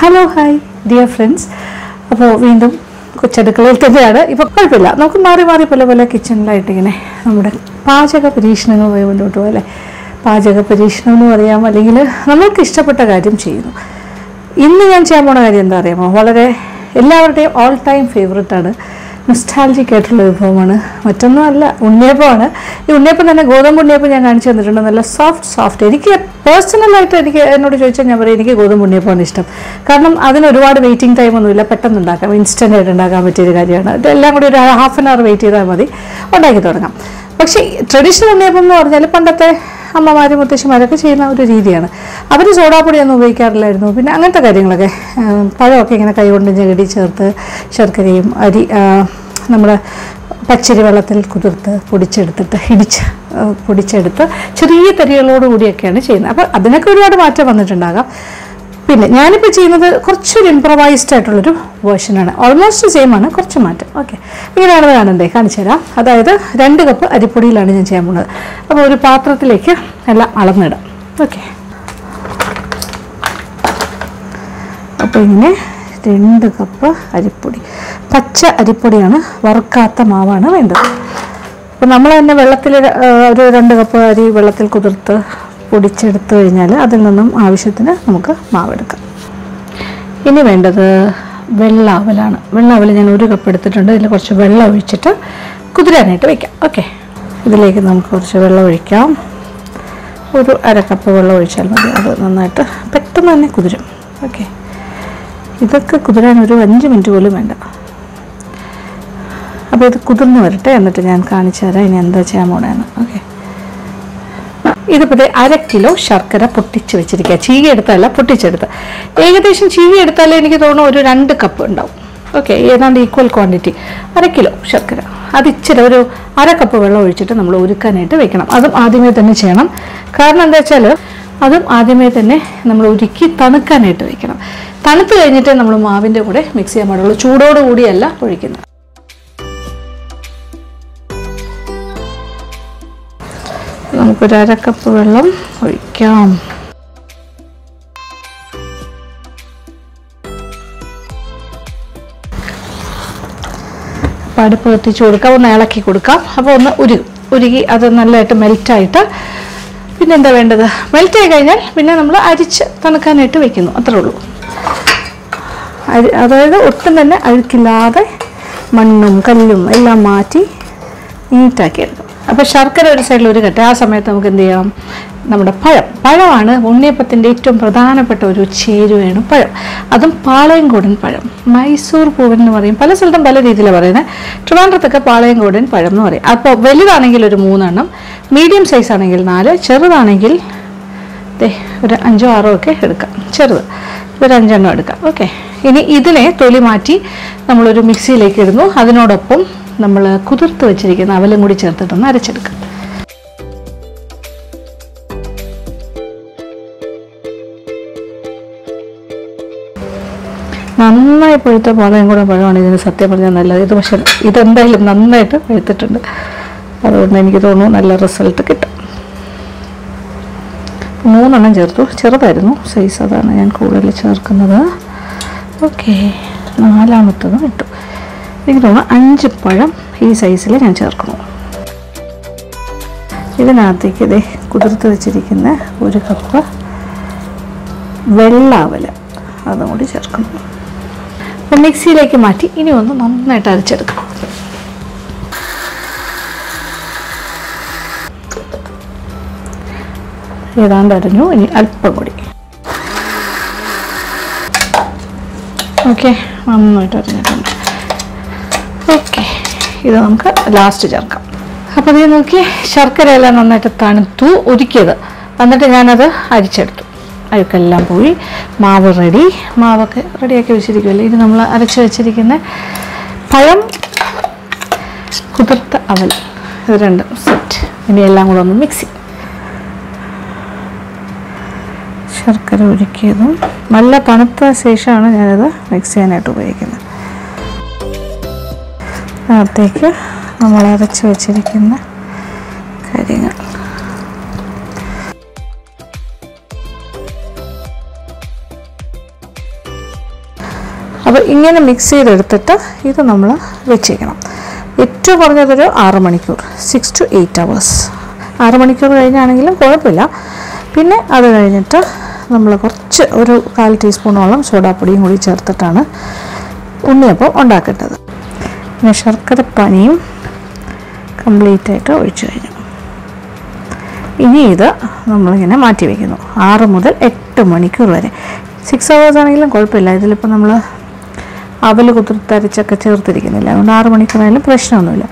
hello hi dear friends അപ്പോൾ വീണ്ടും കൊച്ചടുക്കളയിൽ തന്നെയാണ് ഇപ്പോൾ കുഴപ്പമില്ല നമുക്ക് മാറി മാറി പല പല കിച്ചണിലായിട്ട് ഇങ്ങനെ നമ്മുടെ പാചക പരീക്ഷണങ്ങൾ പോയി മുന്നോട്ട് പോകും അല്ലേ പാചക പരീക്ഷണം എന്ന് പറയാം അല്ലെങ്കിൽ നമ്മൾക്ക് ഇഷ്ടപ്പെട്ട കാര്യം ചെയ്യുന്നു ഇന്ന് ഞാൻ ചെയ്യാൻ പോണ കാര്യം എന്താ അറിയാമോ വളരെ എല്ലാവരുടെയും ഓൾ ടൈം ഫേവററ്റ് ആണ് നൊസ്റ്റാലജിക് ആയിട്ടുള്ള വിഭവമാണ് മറ്റൊന്നും അല്ല ഉണ്ണിയപ്പമാണ് ഈ ഉണ്ണിയപ്പം തന്നെ ഗോതമ്പ് ഉണ്ണിയപ്പം ഞാൻ കാണിച്ചു തന്നിട്ടുണ്ട് നല്ല സോഫ്റ്റ് സോഫ്റ്റ് എനിക്ക് പേഴ്സണലായിട്ട് എനിക്ക് എന്നോട് ചോദിച്ചാൽ ഞാൻ പറയും എനിക്ക് ഗോതമ്പ് ഉണ്ണിയപ്പമാണ് ഇഷ്ടം കാരണം അതിന് ഒരുപാട് വെയിറ്റിംഗ് ടൈം ഒന്നുമില്ല പെട്ടെന്ന് ഉണ്ടാക്കാം ഇൻസ്റ്റൻ്റ് ആയിട്ട് ഉണ്ടാക്കാൻ പറ്റിയൊരു കാര്യമാണ് ഇതെല്ലാം കൂടി ഒരു ഹാഫ് ആൻ അവർ വെയിറ്റ് ചെയ്താൽ മതി ഉണ്ടാക്കി തുടങ്ങാം പക്ഷേ ട്രഡീഷണൽ ഉണ്ണിയപ്പം എന്ന് പറഞ്ഞാൽ പണ്ടത്തെ അമ്മമാരും മുത്തശ്ശിമാരൊക്കെ ചെയ്യുന്ന ഒരു രീതിയാണ് അവർ സോഡാപ്പൊടിയൊന്നും ഉപയോഗിക്കാറില്ലായിരുന്നു പിന്നെ അങ്ങനത്തെ കാര്യങ്ങളൊക്കെ ആ, പഴമൊക്കെ ഇങ്ങനെ കൈകൊണ്ട് ഞെകടി ചേർത്ത് ശർക്കരയും അരി ആ, നമ്മുടെ പച്ചരി വെള്ളത്തിൽ കുതിർത്ത് പൊടിച്ചെടുത്തിട്ട് ഇടിച്ച് ആ, പൊടിച്ചെടുത്ത് ചെറിയ തരികളോട് കൂടിയൊക്കെയാണ് ചെയ്യുന്നത് അപ്പോൾ അതിനൊക്കെ ഒരുപാട് മാറ്റം വന്നിട്ടുണ്ടാകാം പിന്നെ ഞാനിപ്പോൾ ചെയ്യുന്നത് കുറച്ചൊരു ഇംപ്രവൈസ്ഡ് ആയിട്ടുള്ളൊരു വേർഷനാണ് ഓൾമോസ്റ്റ് സെയിം ആണ് കുറച്ച് മാറ്റം ഓക്കെ ഇങ്ങനെയാണെന്ന് കാണണ്ടേ കാണിച്ചു തരാം അതായത് രണ്ട് കപ്പ് അരിപ്പൊടിയിലാണ് ഞാൻ ചെയ്യാൻ പോകുന്നത് അപ്പോൾ ഒരു പാത്രത്തിലേക്ക് എല്ലാം അളന്നിടാം ഓക്കെ അപ്പോൾ ഇങ്ങനെ രണ്ട് കപ്പ് അരിപ്പൊടി പച്ച അരിപ്പൊടിയാണ് വറുക്കാത്ത മാവാണ് വേണ്ടത് അപ്പോൾ നമ്മൾ തന്നെ വെള്ളത്തിൽ ആ, ഒരു രണ്ട് കപ്പ് അരി വെള്ളത്തിൽ കുതിർത്ത് പൊടിച്ചെടുത്തു കഴിഞ്ഞാൽ അതിൽ നിന്നും ആവശ്യത്തിന് നമുക്ക് മാവെടുക്കാം ഇനി വേണ്ടത് വെള്ളാവലാണ് വെള്ളാവൽ ഞാൻ ഒരു കപ്പ് എടുത്തിട്ടുണ്ട് ഇതിൽ കുറച്ച് വെള്ളം ഒഴിച്ചിട്ട് കുതിരാനായിട്ട് വയ്ക്കാം ഓക്കെ ഇതിലേക്ക് നമുക്ക് കുറച്ച് വെള്ളം ഒഴിക്കാം ഒരു അര കപ്പ് വെള്ളം ഒഴിച്ചാൽ മതി അത് നന്നായിട്ട് പെട്ടെന്ന് തന്നെ കുതിരും ഓക്കെ ഇതൊക്കെ കുതിരാൻ ഒരു അഞ്ച് മിനിറ്റ് പോലും വേണ്ട അപ്പോൾ ഇത് കുതിർന്ന് വരട്ടെ എന്നിട്ട് ഞാൻ കാണിച്ചു തരാം ഇനി എന്താ ചെയ്യാൻ പോണേന്ന് ഓക്കെ ഇതിപ്പോൾ അര കിലോ ശർക്കര പൊട്ടിച്ച് വെച്ചിരിക്കുക ചീകി എടുത്തല്ല പൊട്ടിച്ചെടുത്ത് ഏകദേശം ചീകി എടുത്താലേ എനിക്ക് തോന്നുന്നു ഒരു രണ്ട് കപ്പ് ഉണ്ടാവും ഓക്കെ ഏതാണ്ട് ഈക്വൽ ക്വാണ്ടിറ്റി അര കിലോ ശർക്കര അത് ഇച്ചിരി ഒരു അര കപ്പ് വെള്ളം ഒഴിച്ചിട്ട് നമ്മൾ ഉരുക്കാനായിട്ട് വെക്കണം അതും ആദ്യമേ തന്നെ ചെയ്യണം കാരണം എന്താ വെച്ചാൽ അതും ആദ്യമേ തന്നെ നമ്മൾ ഉരുക്കി തണുക്കാനായിട്ട് വെക്കണം തണുത്ത് കഴിഞ്ഞിട്ടേ നമ്മൾ മാവിൻ്റെ കൂടെ മിക്സ് ചെയ്യാൻ പാടുള്ളൂ ചൂടോടുകൂടിയല്ല ഒഴിക്കുന്നത് നമുക്കൊരു അര കപ്പ് വെള്ളം ഒഴിക്കാം അപ്പോൾ അടുപ്പ് കത്തിച്ച് കൊടുക്കാം ഒന്ന് ഇളക്കി കൊടുക്കാം അപ്പോൾ ഒന്ന് ഉരുകും ഉരുകി അത് നല്ലതായിട്ട് മെൽറ്റായിട്ട് പിന്നെ എന്താ വേണ്ടത് മെൽറ്റായി കഴിഞ്ഞാൽ പിന്നെ നമ്മൾ അരിച്ച് തണുക്കാനായിട്ട് വെക്കുന്നു അത്രേ ഉള്ളൂ അരി അതായത് ഒട്ടും തന്നെ അഴുക്കില്ലാതെ മണ്ണും കല്ലും എല്ലാം മാറ്റി നീറ്റാക്കി എടുക്കും അപ്പോൾ ശർക്കര ഒരു സൈഡിൽ ഒരു കട്ടെ ആ സമയത്ത് നമുക്ക് എന്ത് ചെയ്യാം നമ്മുടെ പഴം പഴമാണ് ഉണ്ണിയപ്പത്തിൻ്റെ ഏറ്റവും പ്രധാനപ്പെട്ട ഒരു ചേരുവയാണ് പഴം അതും പാളയംകോടൻ പഴം മൈസൂർ പൂവൻ എന്ന് പറയും പല സ്ഥലത്തും പല രീതിയിലാണ് പറയുന്നത് ട്രിവാൻഡ്രത്തൊക്കെ പാളയംകോടൻ പഴം എന്ന് പറയും അപ്പോൾ വലുതാണെങ്കിൽ ഒരു മൂന്നെണ്ണം മീഡിയം സൈസ് ആണെങ്കിൽ നാല് ചെറുതാണെങ്കിൽ ദേ ഒരു അഞ്ചോ ആറോ ഒക്കെ എടുക്കാം ചെറുത് ഒരു അഞ്ചെണ്ണം എടുക്കാം ഓക്കെ ഇനി ഇതിനെ തൊലി മാറ്റി നമ്മളൊരു മിക്സിയിലേക്ക് ഇടുന്നു അതിനോടൊപ്പം നമ്മൾ കുതിർത്ത് വെച്ചിരിക്കുന്ന അവലും കൂടി ചേർത്തിട്ടൊന്ന് അരച്ചെടുക്കാം നന്നായി പഴുത്ത പാളയം കൂടെ പഴമാണ് ഇതിന് സത്യം പറഞ്ഞാൽ നല്ലത് ഇത് പക്ഷെ ഇതെന്തായാലും നന്നായിട്ട് പഴുത്തിട്ടുണ്ട് അതുകൊണ്ട് എനിക്ക് തോന്നുന്നു നല്ല റിസൾട്ട് കിട്ടും മൂന്നെണ്ണം ചേർത്തു ചെറുതായിരുന്നു സൈസ് അതാണ് ഞാൻ കൂടുതൽ ചേർക്കുന്നത് ഓക്കെ നാലാമത്തതും ഇട്ടു എനിക്ക് തോന്നുന്നു അഞ്ച് പഴം ഈ സൈസിൽ ഞാൻ ചേർക്കുന്നു ഇതിനകത്തേക്ക് ഇതേ കുതിർത്ത് വെച്ചിരിക്കുന്ന ഒരു കപ്പ് വെള്ളാവല അതും കൂടി ചേർക്കുന്നു അപ്പം മിക്സിയിലേക്ക് മാറ്റി ഇനി ഒന്ന് നന്നായിട്ട് അരച്ചെടുക്കാം ഏതാണ്ട് അരഞ്ഞു ഇനി അല്പം കൂടി ഓക്കെ നന്നായിട്ട് അരഞ്ഞിട്ടുണ്ട് ഓക്കെ ഇത് നമുക്ക് ലാസ്റ്റ് ചേർക്കാം അപ്പോൾ ഇത് നോക്കി ശർക്കര എല്ലാം നന്നായിട്ട് തണുത്തു ഒരുക്കിയത് എന്നിട്ട് ഞാനത് അരിച്ചെടുത്തു അഴുക്കെല്ലാം പോയി മാവ് റെഡി മാവൊക്കെ റെഡിയാക്കി വെച്ചിരിക്കുമല്ലോ ഇത് നമ്മൾ അരച്ച് വെച്ചിരിക്കുന്ന പഴം കുതിർത്ത അവൽ ഇത് രണ്ടും സെറ്റ് ഇനി എല്ലാം കൂടെ ഒന്ന് മിക്സ് ചെയ്യും ശർക്കര ഉരുക്കിയതും നല്ല തണുത്ത ശേഷമാണ് ഞാനത് മിക്സ് ചെയ്യാനായിട്ട് ഉപയോഗിക്കുന്നത് അകത്തേക്ക് നമ്മൾ അരച്ച് വെച്ചിരിക്കുന്ന കാര്യങ്ങൾ അപ്പോൾ ഇങ്ങനെ മിക്സ് ചെയ്തെടുത്തിട്ട് ഇത് നമ്മൾ വെച്ചേക്കണം ഏറ്റവും കുറഞ്ഞതൊരു ആറ് മണിക്കൂർ സിക്സ് ടു എയ്റ്റ് അവേഴ്സ് ആറ് മണിക്കൂർ കഴിഞ്ഞാണെങ്കിലും കുഴപ്പമില്ല പിന്നെ അത് കഴിഞ്ഞിട്ട് നമ്മൾ കുറച്ച് ഒരു കാൽ ടീസ്പൂണോളം സോഡാപ്പൊടിയും കൂടി ചേർത്തിട്ടാണ് ഉണ്ണിയപ്പം ഉണ്ടാക്കേണ്ടത് പിന്നെ ശർക്കര പനിയും കംപ്ലീറ്റ് ആയിട്ട് ഒഴിച്ചു കഴിഞ്ഞു ഇനി ഇത് നമ്മളിങ്ങനെ മാറ്റി വയ്ക്കുന്നു ആറ് മുതൽ എട്ട് മണിക്കൂർ വരെ സിക്സ് അവേഴ്സ് ആണെങ്കിലും കുഴപ്പമില്ല ഇതിലിപ്പോൾ നമ്മൾ അവൽ കുതിർത്തരച്ചൊക്കെ ചേർത്തിരിക്കുന്നില്ല അതുകൊണ്ട് ആറ് മണിക്കൂറായാലും പ്രശ്നമൊന്നുമില്ല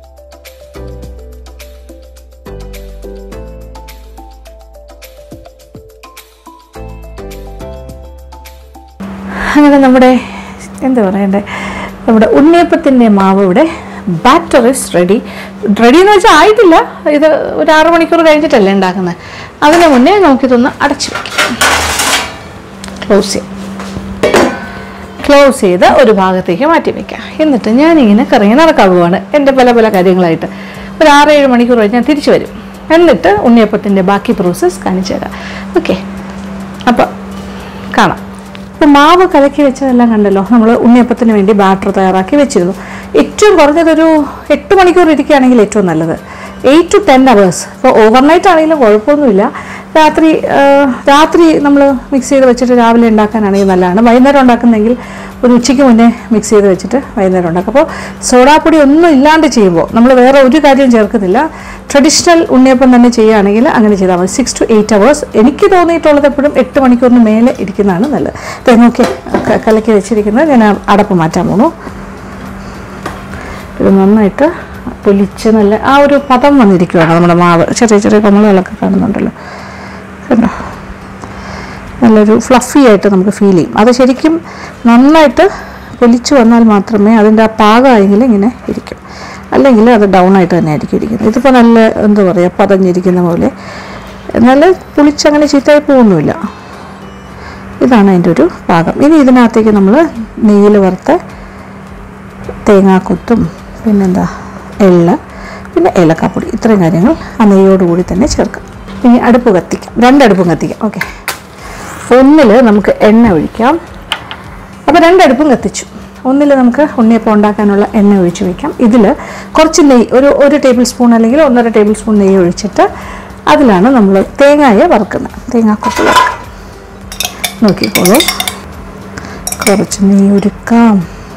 അങ്ങനെ നമ്മുടെ എന്താ പറയണ്ടേ നമ്മുടെ ഉണ്ണിയപ്പത്തിൻ്റെ മാവ് ഇവിടെ ബാറ്റർ ഇസ് റെഡി റെഡി എന്ന് വെച്ചാൽ ആയിട്ടില്ല ഇത് ഒരു ആറ് മണിക്കൂർ കഴിഞ്ഞിട്ടല്ലേ ഉണ്ടാക്കുന്നത് അതിന് മുന്നേ നമുക്കിതൊന്ന് അടച്ചു വയ്ക്കാം ക്ലോസ് ചെയ്യാം ക്ലോസ് ചെയ്ത് ഒരു ഭാഗത്തേക്ക് മാറ്റി വയ്ക്കാം എന്നിട്ട് ഞാനിങ്ങനെ കറങ്ങി നടക്കാൻ പോവാണ് എൻ്റെ പല പല കാര്യങ്ങളായിട്ട് ഒരു ആറേഴ് മണിക്കൂർ കഴിഞ്ഞ് ഞാൻ തിരിച്ചു വരും എന്നിട്ട് ഉണ്ണിയപ്പത്തിൻ്റെ ബാക്കി പ്രോസസ്സ് കാണിച്ചു തരാം ഓക്കെ അപ്പോൾ കാണാം ഇപ്പോൾ മാവ് കലക്കി വെച്ചതെല്ലാം കണ്ടല്ലോ നമ്മൾ ഉണ്ണിയപ്പത്തിന് വേണ്ടി ബാറ്റർ തയ്യാറാക്കി വെച്ചിരുന്നു ഏറ്റവും കുറഞ്ഞതൊരു എട്ട് മണിക്കൂർ ഇരിക്കുകയാണെങ്കിൽ ഏറ്റവും നല്ലത് എയ്റ്റ് ടു ടെൻ അവേഴ്സ് ഇപ്പോൾ ഓവർനൈറ്റ് ആണെങ്കിലും കുഴപ്പമൊന്നുമില്ല രാത്രി ആ, രാത്രി നമ്മൾ മിക്സ് ചെയ്ത് വെച്ചിട്ട് രാവിലെ ഉണ്ടാക്കാനാണെങ്കിൽ നല്ലതാണ് വൈകുന്നേരം ഉണ്ടാക്കുന്നെങ്കിൽ ഒരു ഉച്ചയ്ക്ക് മുന്നേ മിക്സ് ചെയ്ത് വെച്ചിട്ട് വൈകുന്നേരം ഉണ്ടാക്കും അപ്പോൾ സോഡാപ്പൊടി ഒന്നും ഇല്ലാണ്ട് ചെയ്യുമ്പോൾ നമ്മൾ വേറെ ഒരു കാര്യവും ചേർക്കുന്നില്ല ട്രഡീഷണൽ ഉണ്ണിയപ്പം തന്നെ ചെയ്യുകയാണെങ്കിൽ അങ്ങനെ ചെയ്താൽ മതി സിക്സ് ടു എയ്റ്റ് അവേഴ്സ് എനിക്ക് തോന്നിയിട്ടുള്ളത് എപ്പോഴും എട്ട് മണിക്കൂറിന് മേലെ ഇരിക്കുന്നതാണ് നല്ലത് ഇത് നോക്കി ക- കലക്കി വെച്ചിരിക്കുന്നത് ഞാൻ ആ അടപ്പ് മാറ്റാൻ പോണു ഇത് നന്നായിട്ട് പൊലിച്ച് നല്ല ആ ഒരു പദം വന്നിരിക്കുകയാണ് നമ്മുടെ മാവ് ചെറിയ ചെറിയ കൊമളുകളൊക്കെ കാണുന്നുണ്ടല്ലോ കണ്ടോ നല്ലൊരു ഫ്ലഫി ആയിട്ട് നമുക്ക് ഫീൽ ചെയ്യും അത് ശരിക്കും നന്നായിട്ട് പൊലിച്ചു വന്നാൽ മാത്രമേ അതിൻ്റെ ആ പാകമായെങ്കിൽ ഇങ്ങനെ ഇരിക്കും അല്ലെങ്കിൽ അത് ഡൗൺ ആയിട്ട് തന്നെ ആയിരിക്കും ഇരിക്കുന്നത് ഇതിപ്പോൾ നല്ല എന്താ പറയുക പതഞ്ഞിരിക്കുന്ന പോലെ എന്നാൽ പുളിച്ചങ്ങനെ ചീത്തയായി പോകുന്നുമില്ല ഇതാണ് അതിൻ്റെ ഒരു പാകം ഇനി ഇതിനകത്തേക്ക് നമ്മൾ നെയ്യിൽ വറുത്ത തേങ്ങാക്കൊത്തും പിന്നെന്താ എള്ള് പിന്നെ ഏലക്കാപ്പൊടി ഇത്രയും കാര്യങ്ങൾ ആ നെയ്യോടുകൂടി തന്നെ ചേർക്കാം ഇനി അടുപ്പ് കത്തിക്കാം രണ്ടടുപ്പും കത്തിക്കാം ഓക്കെ ഒന്നിൽ നമുക്ക് എണ്ണ ഒഴിക്കാം അപ്പോൾ രണ്ടടുപ്പും കത്തിച്ചു ഒന്നിൽ നമുക്ക് ഉണ്ണിയപ്പം ഉണ്ടാക്കാനുള്ള എണ്ണ ഒഴിച്ച് വയ്ക്കാം ഇതിൽ കുറച്ച് നെയ്യ് ഒരു ഒരു ടേബിൾ സ്പൂൺ അല്ലെങ്കിൽ ഒന്നര ടേബിൾ സ്പൂൺ നെയ്യ് ഒഴിച്ചിട്ട് അതിലാണ് നമ്മൾ തേങ്ങായ വറുക്കുന്നത് തേങ്ങാക്കൊത്ത് വറുക്കാം നോക്കിക്കോളൂ കുറച്ച് നെയ്യ് ഒരുക്കാം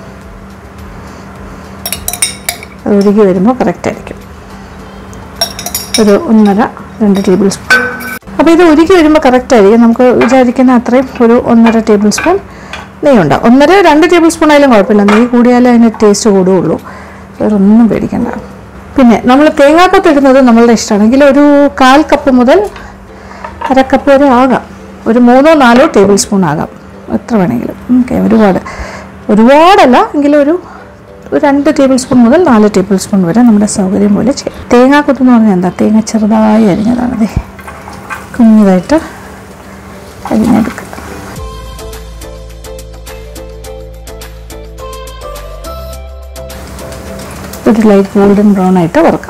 അത് ഉരുകി വരുമ്പോൾ കറക്റ്റ് ആയിരിക്കും ഒരു ഒന്നര രണ്ട് ടേബിൾ സ്പൂൺ അപ്പോൾ ഇത് ഉരുകി വരുമ്പോൾ കറക്റ്റ് ആയിരിക്കും നമുക്ക് വിചാരിക്കുന്ന അത്രയും ഒരു ഒന്നര ടേബിൾ സ്പൂൺ നെയ്യ് ഉണ്ടാവും ഒന്നര രണ്ട് ടേബിൾ സ്പൂൺ ആയാലും കുഴപ്പമില്ല നെയ്യ് കൂടിയാലേ അതിന് ടേസ്റ്റ് കൂടുകയുള്ളൂ വേറെ ഒന്നും പേടിക്കണ്ട പിന്നെ നമ്മൾ തേങ്ങാക്കൊത്ത് ഇടുന്നത് നമ്മളുടെ ഇഷ്ടമാണെങ്കിൽ ഒരു കാൽ കപ്പ് മുതൽ അര കപ്പ് വരെ ആകാം ഒരു മൂന്നോ നാലോ ടേബിൾ സ്പൂൺ ആകാം എത്ര വേണമെങ്കിലും ഓക്കെ ഒരുപാട് ഒരുപാടല്ല എങ്കിലും ഒരു ഒരു രണ്ട് ടേബിൾ സ്പൂൺ മുതൽ നാല് ടേബിൾ സ്പൂൺ വരെ നമ്മുടെ സൗകര്യം പോലെ ചെയ്യാം തേങ്ങാക്കൊത്ത് എന്ന് പറഞ്ഞാൽ എന്താ തേങ്ങ ചെറുതായി അരിഞ്ഞതാണ് അതെ കുഞ്ഞതായിട്ട് അരിഞ്ഞെടുക്കുക ഒരു ലൈറ്റ് ഗോൾഡൻ ബ്രൗൺ ആയിട്ട് വറുക്കാം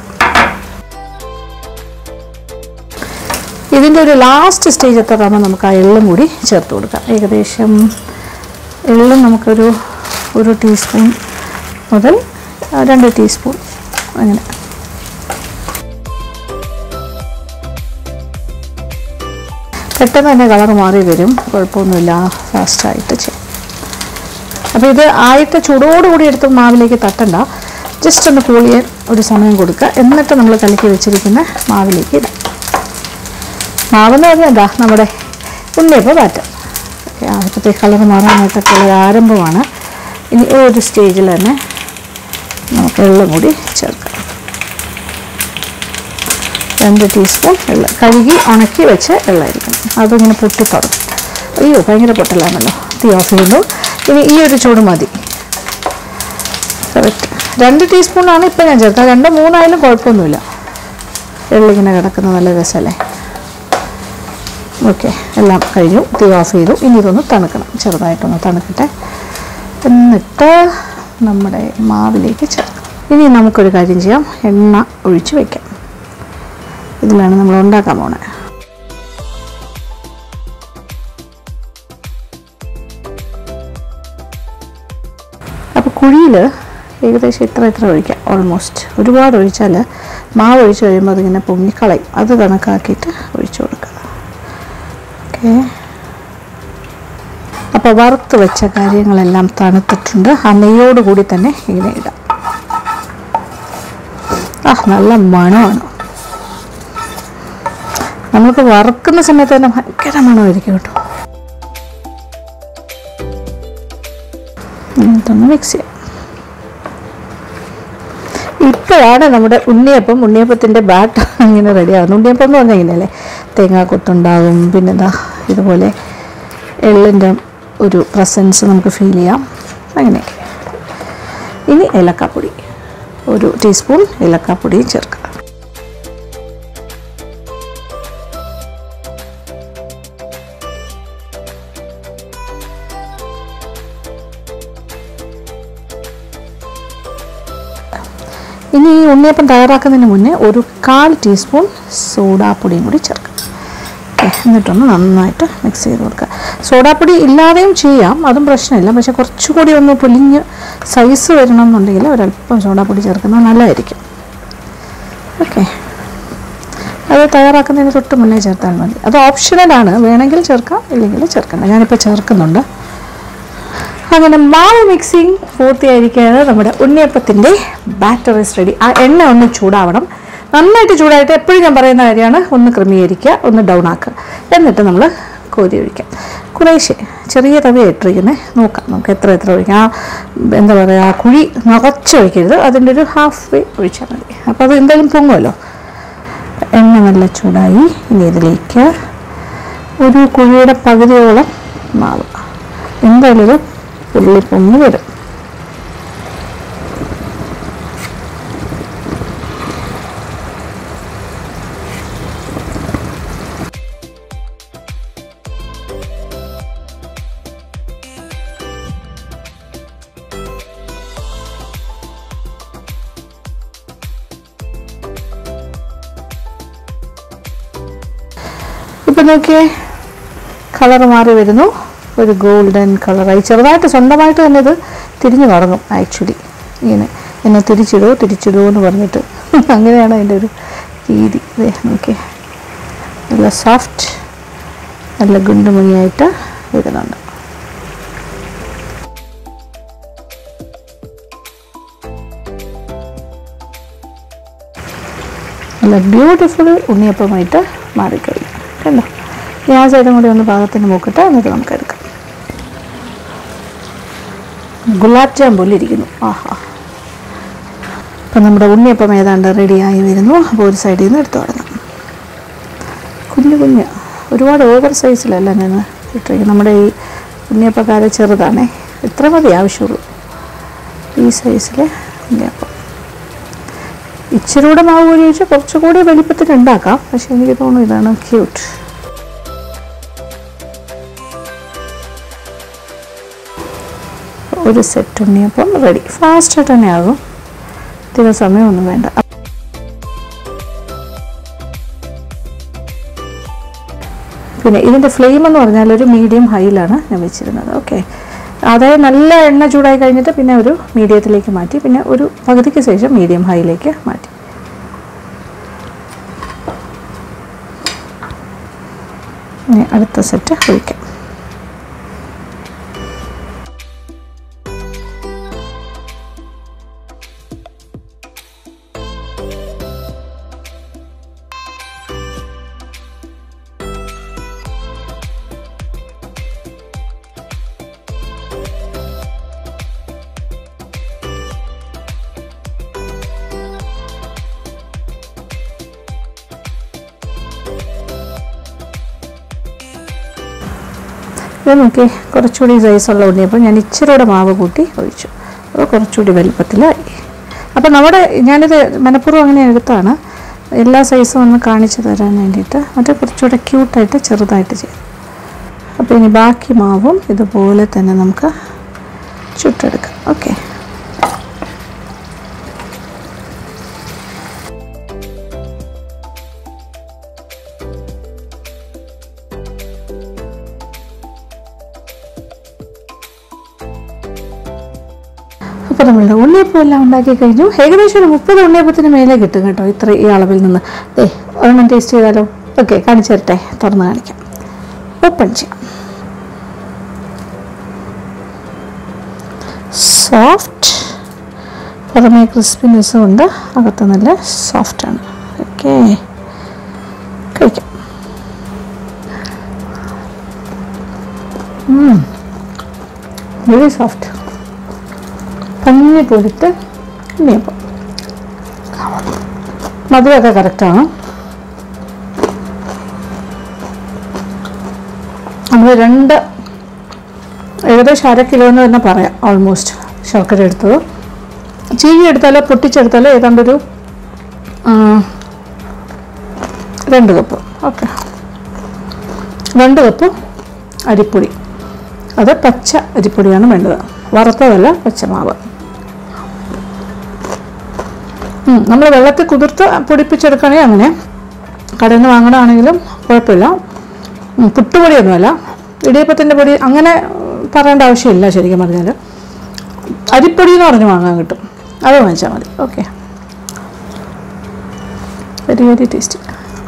ഇതിൻ്റെ ഒരു ലാസ്റ്റ് സ്റ്റേജ് എത്താറാകുമ്പോൾ നമുക്ക് ആ എള്ളും കൂടി ചേർത്ത് കൊടുക്കാം ഏകദേശം എള്ളും നമുക്കൊരു ഒരു ടീസ്പൂൺ മുതൽ ആ, രണ്ട് ടീസ്പൂൺ അങ്ങനെ പെട്ടെന്ന് തന്നെ കളർ മാറി വരും കുഴപ്പമൊന്നുമില്ല ഫാസ്റ്റായിട്ട് ചെയ്യും അപ്പോൾ ഇത് ആയിട്ട് ചൂടോടുകൂടി എടുത്ത് മാവിലേക്ക് തട്ടണ്ട ജസ്റ്റ് ഒന്ന് കൂൾ ചെയ്യാൻ ഒരു സമയം കൊടുക്കുക എന്നിട്ട് നമ്മൾ കലക്കി വെച്ചിരിക്കുന്ന മാവിലേക്ക് ഇടാം മാവെന്ന് പറഞ്ഞാൽ എന്താ നമ്മുടെ ഉണ്ണിയപ്പം പാറ്റം ഓക്കെ ആദ്യത്തെ കളർ മാറാനായിട്ടൊക്കെ ഉള്ള ഒരു ആരംഭമാണ് ഇനി ഈ ഒരു സ്റ്റേജിൽ തന്നെ നമുക്ക് എള്ളും കൂടി ചേർക്കാം രണ്ട് ടീസ്പൂൺ എള്ള് കഴുകി ഉണക്കി വെച്ച് എള്ളായിരിക്കണം അതിങ്ങനെ പൊട്ടി തുടങ്ങും അയ്യോ ഭയങ്കര പൊട്ടലാണല്ലോ തീ ഓഫ് ചെയ്യുന്നു ഇനി ഈ ഒരു ചൂട് മതി കറക്റ്റ് രണ്ട് ടീസ്പൂണാണ് ഇപ്പം ഞാൻ ചേർത്തത് രണ്ടോ മൂന്നായാലും കുഴപ്പമൊന്നുമില്ല എള്ളിങ്ങനെ കിടക്കുന്ന നല്ല രസമല്ലേ ഓക്കെ എല്ലാം കഴിഞ്ഞു തീ ഓഫ് ചെയ്തു ഇനി ഇതൊന്ന് തണുക്കണം ചെറുതായിട്ടൊന്ന് തണുക്കട്ടെ എന്നിട്ട് നമ്മുടെ മാവിലേക്ക് ചേർക്കാം ഇനി നമുക്കൊരു കാര്യം ചെയ്യാം എണ്ണ ഒഴിച്ച് വയ്ക്കാം ഇതിലാണ് നമ്മൾ ഉണ്ടാക്കാൻ പോണത് കുഴിയിൽ ഏകദേശം ഇത്ര ഇത്ര ഒഴിക്കാം ഓൾമോസ്റ്റ് ഒരുപാട് ഒഴിച്ചാൽ മാവ് ഒഴിച്ച് കഴിയുമ്പോൾ അതിങ്ങനെ പൊങ്ങിക്കളയും അത് കണക്കാക്കിയിട്ട് ഒഴിച്ചു കൊടുക്കുക ഓക്കെ അപ്പോൾ വറുത്ത് വെച്ച കാര്യങ്ങളെല്ലാം തണുത്തിട്ടുണ്ട് ആ നെയ്യോട് കൂടി തന്നെ ഇങ്ങനെ ഇടാം ആ നല്ല മണമാണ് നമുക്ക് വറുക്കുന്ന സമയത്ത് തന്നെ ഭയങ്കര മണമായിരിക്കും കേട്ടോ എന്നിട്ടൊന്ന് മിക്സ് ചെയ്യാം ഇപ്പോഴാണ് നമ്മുടെ ഉണ്ണിയപ്പം ഉണ്ണിയപ്പത്തിൻ്റെ ബാറ്റ് ഇങ്ങനെ റെഡിയാകുന്നത് ഉണ്ണിയപ്പം എന്ന് പറഞ്ഞാൽ ഇങ്ങനെയല്ലേ തേങ്ങാക്കൊത്തുണ്ടാകും പിന്നെ എന്താ ഇതുപോലെ എള്ളിൻ്റെ ഒരു പ്രസൻസ് നമുക്ക് ഫീൽ ചെയ്യാം അങ്ങനെയൊക്കെ ഇനി ഏലക്കാപ്പൊടി ഒരു ടീസ്പൂൺ ഏലക്കാപ്പൊടി ചേർക്കുക ഇനി ഈ ഉണ്ണിയപ്പം തയ്യാറാക്കുന്നതിന് മുന്നേ ഒരു കാൽ ടീസ്പൂൺ സോഡാപ്പൊടിയും കൂടി ചേർക്കാം ഓക്കെ എന്നിട്ടൊന്ന് നന്നായിട്ട് മിക്സ് ചെയ്ത് കൊടുക്കുക സോഡാപ്പൊടി ഇല്ലാതെയും ചെയ്യാം അതും പ്രശ്നമില്ല പക്ഷെ കുറച്ചുകൂടി ഒന്ന് പൊലിഞ്ഞ് സൈസ് വരണം എന്നുണ്ടെങ്കിൽ ഒരല്പം സോഡാപ്പൊടി ചേർക്കുന്നത് നല്ലതായിരിക്കും ഓക്കെ അത് തയ്യാറാക്കുന്നതിന് തൊട്ട് മുന്നേ ചേർത്താൽ മതി അത് ഓപ്ഷണലാണ് വേണമെങ്കിൽ ചേർക്കാം ഇല്ലെങ്കിൽ ചേർക്കണ്ട ഞാനിപ്പോൾ ചേർക്കുന്നുണ്ട് അങ്ങനെ മാവ് മിക്സിങ് പൂർത്തിയായിരിക്കുകയാണ് നമ്മുടെ ഉണ്ണിയപ്പത്തിൻ്റെ ബാറ്റർ ഇസ് റെഡി ആ എണ്ണ ഒന്ന് ചൂടാവണം നന്നായിട്ട് ചൂടായിട്ട് എപ്പോഴും ഞാൻ പറയുന്ന കാര്യമാണ് ഒന്ന് ക്രമീകരിക്കുക ഒന്ന് ഡൗൺ ആക്കുക എന്നിട്ട് നമ്മൾ കോരി ഒഴിക്കാം കുറേശ്ശെ ചെറിയ തവി ഇട്ടിരിക്കുന്നത് നോക്കാം നമുക്ക് എത്ര എത്ര ഒഴിക്കാം ആ എന്താ പറയുക ആ കുഴി നിറച്ച് ഒഴിക്കരുത് അതിൻ്റെ ഒരു ഹാഫ് വേ ഒഴിച്ചാൽ മതി അപ്പോൾ അത് എന്തായാലും പൊങ്ങുമല്ലോ എണ്ണ നല്ല ചൂടായി ഇനി ഇതിലേക്ക് ഒരു കുഴിയുടെ പകുതിയോളം മാവ് എന്തായാലും ഒരു പുള്ളി പൊങ്ങി വരും ഇപ്പം നോക്കിയേ കളർ മാറി വരുന്നു ഒരു ഗോൾഡൻ കളറായി ചെറുതായിട്ട് സ്വന്തമായിട്ട് തന്നെ ഇത് തിരിഞ്ഞു തുടങ്ങും ആക്ച്വലി ഇങ്ങനെ എന്നെ തിരിച്ചിടൂ തിരിച്ചിടൂ എന്ന് പറഞ്ഞിട്ട് അങ്ങനെയാണ് അതിൻ്റെ ഒരു രീതി ഇതേ നോക്കിയേ നല്ല സോഫ്റ്റ് നല്ല ഗുണ്ടുമണിയായിട്ട് വരുന്നുണ്ട് നല്ല ബ്യൂട്ടിഫുൾ ഉണ്ണിയപ്പമായിട്ട് മാറിക്കഴിഞ്ഞു കണ്ടോ ഈ ആ സൈഡും കൂടി ഒന്ന് പാകത്തിന് മൂക്കട്ടെ എന്നിട്ട് നമുക്ക് എടുക്കാം ഗുലാബ് ജാം പോലെ ഇരിക്കുന്നു ആഹാ അപ്പം നമ്മുടെ ഉണ്ണിയപ്പം ഏതാണ്ട് റെഡിയായി വരുന്നു അപ്പോൾ ഒരു സൈഡിൽ നിന്ന് എടുത്തു തുടങ്ങാം കുഞ്ഞു കുഞ്ഞ് ഒരുപാട് ഓവർ സൈസിലല്ല ഞാൻ ഇട്ടിരിക്കുന്നത് നമ്മുടെ ഈ ഉണ്ണിയപ്പക്കാര ചെറുതാണേ ഇത്ര മതി ആവശ്യമുള്ളൂ ഈ സൈസിലെ ഉണ്ണിയപ്പം ഇച്ചിരി കൂടെ മാവ് കൂടി വെച്ചാൽ കുറച്ചുകൂടി വലിപ്പത്തിൽ ഉണ്ടാക്കാം പക്ഷെ എനിക്ക് തോന്നുന്നു ഇതാണ് ക്യൂട്ട് ഒരു സെറ്റ് ഉണ്ണിയപ്പം റെഡി ഫാസ്റ്റായിട്ട് തന്നെ ആകും അധികം സമയമൊന്നും വേണ്ട പിന്നെ ഇതിൻ്റെ ഫ്ലെയിം എന്ന് പറഞ്ഞാൽ ഒരു മീഡിയം ഹൈയിലാണ് ഞാൻ വെച്ചിരുന്നത് ഓക്കെ അതായത് നല്ല എണ്ണ ചൂടായി കഴിഞ്ഞിട്ട് പിന്നെ ഒരു മീഡിയത്തിലേക്ക് മാറ്റി പിന്നെ ഒരു പകുതിക്ക് ശേഷം മീഡിയം ഹൈയിലേക്ക് മാറ്റി ഇനി അടുത്ത സെറ്റ് ഒഴിക്കാം ഇത് നോക്കി കുറച്ചുകൂടി സൈസുള്ള ഉണ്ണിയപ്പം ഞാൻ ഇച്ചിരി കൂടെ മാവ് കൂട്ടി ഒഴിച്ചു അപ്പോൾ കുറച്ചുകൂടി വലിപ്പത്തിലായി അപ്പോൾ നമ്മുടെ ഞാനിത് മനഃപൂർവ്വം അങ്ങനെ എടുത്താണ് എല്ലാ സൈസും ഒന്ന് കാണിച്ചു തരാൻ വേണ്ടിയിട്ട് മറ്റേ കുറച്ചുകൂടെ ക്യൂട്ടായിട്ട് ചെറുതായിട്ട് ചെയ്തു അപ്പോൾ ഇനി ബാക്കി മാവും ഇതുപോലെ തന്നെ നമുക്ക് ചുട്ടെടുക്കാം ഓക്കെ അപ്പോൾ നമ്മളുടെ ഉണ്ണിയപ്പം എല്ലാം ഉണ്ടാക്കി കഴിഞ്ഞു ഏകദേശം ഒരു മുപ്പത് ഉണ്ണിയപ്പത്തിന് മേലെ കിട്ടും കേട്ടോ ഇത്ര ഈ അളവിൽ നിന്ന് ഏ ഒരെണ്ണം ടേസ്റ്റ് ചെയ്താലോ ഓക്കെ കാണിച്ചു തരട്ടെ തുറന്ന് കാണിക്കാം ഓപ്പൺ ചെയ്യാം സോഫ്റ്റ് പുറമേ ക്രിസ്പിനെസ്സും ഉണ്ട് അകത്ത് നല്ല സോഫ്റ്റാണ് ഓക്കെ കഴിക്കാം വെരി സോഫ്റ്റ് പഞ്ഞി പൊടിത്ത് ഉണ്ണിയപ്പം മധുരമൊക്കെ കറക്റ്റാണ് നമ്മൾ രണ്ട് ഏകദേശം അര കിലോ എന്ന് തന്നെ പറയാം ഓൾമോസ്റ്റ് ശർക്കര എടുത്തത് ചീനി എടുത്താലോ പൊട്ടിച്ചെടുത്താലോ ഏതാണ്ടൊരു ആ, രണ്ട് കപ്പ് ഓക്കെ രണ്ട് കപ്പ് അരിപ്പൊടി അത് പച്ച അരിപ്പൊടിയാണ് വേണ്ടത് വറുത്തതല്ല പച്ചമാവ് നമ്മൾ വെള്ളത്തിൽ കുതിർത്ത് പൊടിപ്പിച്ചെടുക്കണമെങ്കിൽ അങ്ങനെ കടയിൽ നിന്ന് വാങ്ങണമെങ്കിലും കുഴപ്പമില്ല ഉം, പുട്ടുപൊടിയൊന്നുമല്ല ഇടിയപ്പത്തിൻ്റെ പൊടി അങ്ങനെ പറയേണ്ട ആവശ്യമില്ല ശരിക്കും പറഞ്ഞാൽ അരിപ്പൊടി എന്ന് പറഞ്ഞ് വാങ്ങാൻ കിട്ടും അത് വാങ്ങിച്ചാൽ മതി ഓക്കെ വെരി വെരി ടേസ്റ്റി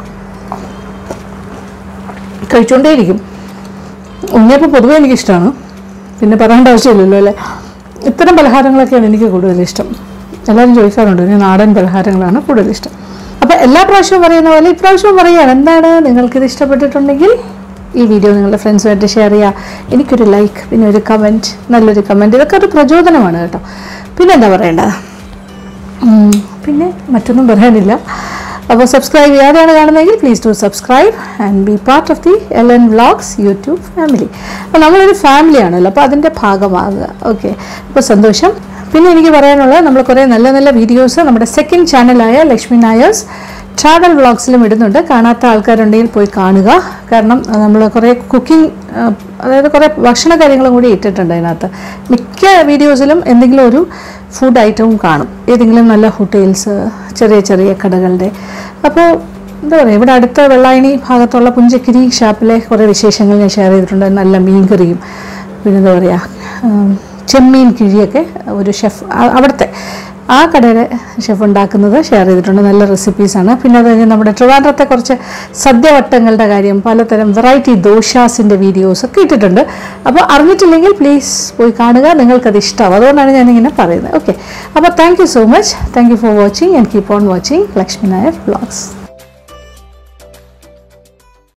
കഴിച്ചുകൊണ്ടേയിരിക്കും ഉണ്ണിയപ്പം പൊതുവേ എനിക്കിഷ്ടമാണ് പിന്നെ പറയേണ്ട ആവശ്യമില്ലല്ലോ അല്ലേ ഇത്തരം പലഹാരങ്ങളൊക്കെയാണ് എനിക്ക് കൂടുതൽ ഇഷ്ടം എല്ലാവരും ചോദിക്കാറുണ്ട് ഇനി നാടൻ പലഹാരങ്ങളാണ് കൂടുതൽ ഇഷ്ടം അപ്പോൾ എല്ലാ പ്രാവശ്യവും പറയുന്ന പോലെ ഇപ്രാവശ്യവും പറയുകയാണ് എന്താണ് നിങ്ങൾക്കിത് ഇഷ്ടപ്പെട്ടിട്ടുണ്ടെങ്കിൽ ഈ വീഡിയോ നിങ്ങളുടെ ഫ്രണ്ട്സുമായിട്ട് ഷെയർ ചെയ്യുക എനിക്കൊരു ലൈക്ക് പിന്നെ ഒരു കമൻറ്റ് നല്ലൊരു കമൻറ്റ് ഇതൊക്കെ ഒരു പ്രചോദനമാണ് കേട്ടോ പിന്നെ എന്താ പറയേണ്ടത് ഉം, പിന്നെ മറ്റൊന്നും പറയാനില്ല അപ്പോൾ സബ്സ്ക്രൈബ് ചെയ്യാതെയാണ് കാണുന്നതെങ്കിൽ please do subscribe and be part of the L N vlogs YouTube family അപ്പോൾ നമ്മളൊരു ഫാമിലി ആണല്ലോ അപ്പോൾ അതിൻ്റെ ഭാഗമാകുക ഓക്കെ അപ്പോൾ സന്തോഷം പിന്നെ എനിക്ക് പറയാനുള്ളത് നമ്മൾ കുറേ നല്ല നല്ല വീഡിയോസ് നമ്മുടെ സെക്കൻഡ് ചാനലായ ലക്ഷ്മി നായേഴ്സ് ട്രാവൽ വ്ളോഗ്സിലും ഇടുന്നുണ്ട് കാണാത്ത ആൾക്കാരുണ്ടെങ്കിൽ പോയി കാണുക കാരണം നമ്മൾ കുറേ കുക്കിംഗ് അതായത് കുറേ ഭക്ഷണ കാര്യങ്ങളും കൂടി ഇട്ടിട്ടുണ്ട് അതിനകത്ത് മിക്ക വീഡിയോസിലും എന്തെങ്കിലും ഒരു ഫുഡ് ഐറ്റവും കാണും ഏതെങ്കിലും നല്ല ഹോട്ടൽസ് ചെറിയ ചെറിയ കടകളുടെ അപ്പോൾ എന്താ പറയുക ഇവിടെ അടുത്ത വെള്ളായണി ഭാഗത്തുള്ള പുഞ്ചക്കിരി ഷാപ്പിലെ കുറേ വിശേഷങ്ങൾ ഞാൻ ഷെയർ ചെയ്തിട്ടുണ്ട് നല്ല മീൻകറിയും പിന്നെ എന്താ പറയുക ഉം, ചെമ്മീൻ കിഴിയൊക്കെ ഒരു ഷെഫ് അവിടുത്തെ ആ കടയുടെ ഷെഫ് ഉണ്ടാക്കുന്നത് ഷെയർ ചെയ്തിട്ടുണ്ട് നല്ല റെസിപ്പീസാണ് പിന്നെ അത് കഴിഞ്ഞ് നമ്മുടെ ട്രിവാൻഡ്രത്തെ കുറച്ച് സദ്യവട്ടങ്ങളുടെ കാര്യം പലതരം വെറൈറ്റി ദോശാസിൻ്റെ വീഡിയോസ് ഒക്കെ ഇട്ടിട്ടുണ്ട് അപ്പോൾ അറിഞ്ഞിട്ടില്ലെങ്കിൽ പ്ലീസ് പോയി കാണുക നിങ്ങൾക്കത് ഇഷ്ടമാവും അതുകൊണ്ടാണ് ഞാനിങ്ങനെ പറയുന്നത് ഓക്കെ അപ്പോൾ thank you so much thank you for watching and keep on watching Lakshmi Nair vlogs